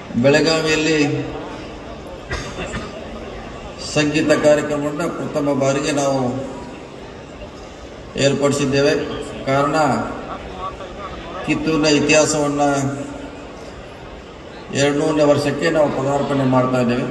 ಬೆಳಗಾವಿಯಲ್ಲಿ ಸಂಗೀತ ಕಾರ್ಯಕ್ರಮವನ್ನು ಪ್ರಥಮ ಬಾರಿಗೆ ನಾವು ಏರ್ಪಡಿಸಿದ್ದೇವೆ ಕಾರಣ ಕಿತ್ತೂರಿನ ಇತಿಹಾಸವನ್ನು ಎರಡುನೂರನೇ ವರ್ಷಕ್ಕೆ ನಾವು ಪದಾರ್ಪಣೆ ಮಾಡ್ತಾ ಇದ್ದೇವೆ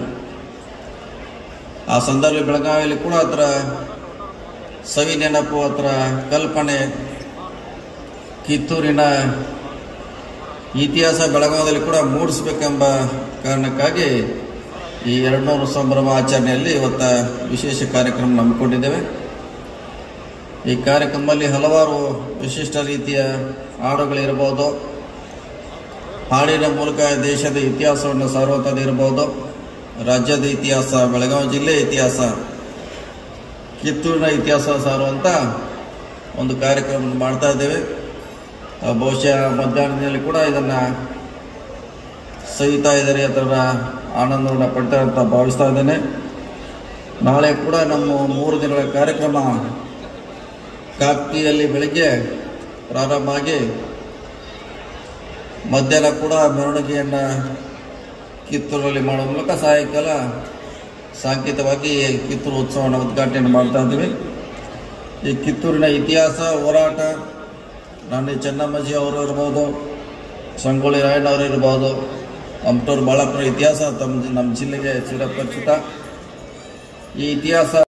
ಆ ಸಂದರ್ಭದಲ್ಲಿ ಬೆಳಗಾವಿಯಲ್ಲಿ ಕೂಡ ಅದರ ಸವಿ ನೆನಪು ಅದರ ಕಲ್ಪನೆ ಕಿತ್ತೂರಿನ ಇತಿಹಾಸ ಬೆಳಗಾವಿಯಲ್ಲಿ ಕೂಡ ಮೂಡಿಸಬೇಕೆಂಬ ಕಾರಣಕ್ಕಾಗಿ ಈ ಎರಡುನೂರು ಸಂಭ್ರಮ ಆಚರಣೆಯಲ್ಲಿ ಇವತ್ತ ವಿಶೇಷ ಕಾರ್ಯಕ್ರಮ ಹಮ್ಮಿಕೊಂಡಿದ್ದೇವೆ ಈ ಕಾರ್ಯಕ್ರಮದಲ್ಲಿ ಹಲವಾರು ವಿಶಿಷ್ಟ ರೀತಿಯ ಹಾಡುಗಳಿರ್ಬೋದು ಹಾಡಿನ ಮೂಲಕ ದೇಶದ ಇತಿಹಾಸವನ್ನು ಸಾರುವಂಥದ್ದಿರ್ಬೋದು ರಾಜ್ಯದ ಇತಿಹಾಸ ಬೆಳಗಾವಿ ಜಿಲ್ಲೆಯ ಇತಿಹಾಸ ಕಿತ್ತೂರಿನ ಇತಿಹಾಸ ಸಾರುವಂಥ ಒಂದು ಕಾರ್ಯಕ್ರಮ ಮಾಡ್ತಾ ಇದ್ದೇವೆ ಆ, ಬಹುಶಃ ಮಧ್ಯಾಹ್ನದಲ್ಲಿ ಕೂಡ ಇದನ್ನು ಸವಿತಾ ಇದ್ದಾರೆ ಅದರ ಆನಂದವನ್ನು ಪಡ್ತಾರೆ ಅಂತ ಭಾವಿಸ್ತಾ ಇದ್ದೇನೆ ನಾಳೆ ಕೂಡ ನಮ್ಮ ಮೂರು ದಿನಗಳ ಕಾರ್ಯಕ್ರಮ ಕಾಕ್ತಿಯಲ್ಲಿ ಬೆಳಿಗ್ಗೆ ಪ್ರಾರಂಭ ಆಗಿ ಮಧ್ಯಾಹ್ನ ಕೂಡ ಮೆರವಣಿಗೆಯನ್ನು ಕಿತ್ತೂರಲ್ಲಿ ಮಾಡುವ ಮೂಲಕ ಸಾಯಂಕಾಲ ಸಾಂಕೇತಿಕವಾಗಿ ಕಿತ್ತೂರು ಉತ್ಸವವನ್ನು ಉದ್ಘಾಟನೆ ಮಾಡ್ತಾ ಇದ್ದೀವಿ ಈ ಕಿತ್ತೂರಿನ ಇತಿಹಾಸ ಹೋರಾಟ ರಾಣಿ ಚೆನ್ನಮ್ಮಜಿ ಅವರು ಇರ್ಬೋದು ಸಂಗೊಳ್ಳಿ ರಾಯಣ್ಣ ಅವರು ಇರ್ಬೋದು ಅಮಟೂರು ಬಾಳಪ್ಪನ ಇತಿಹಾಸ ತಮ್ಮ ನಮ್ಮ ಜಿಲ್ಲೆಗೆ ಚಿರಪರಿಚಿತ ಈ ಇತಿಹಾಸ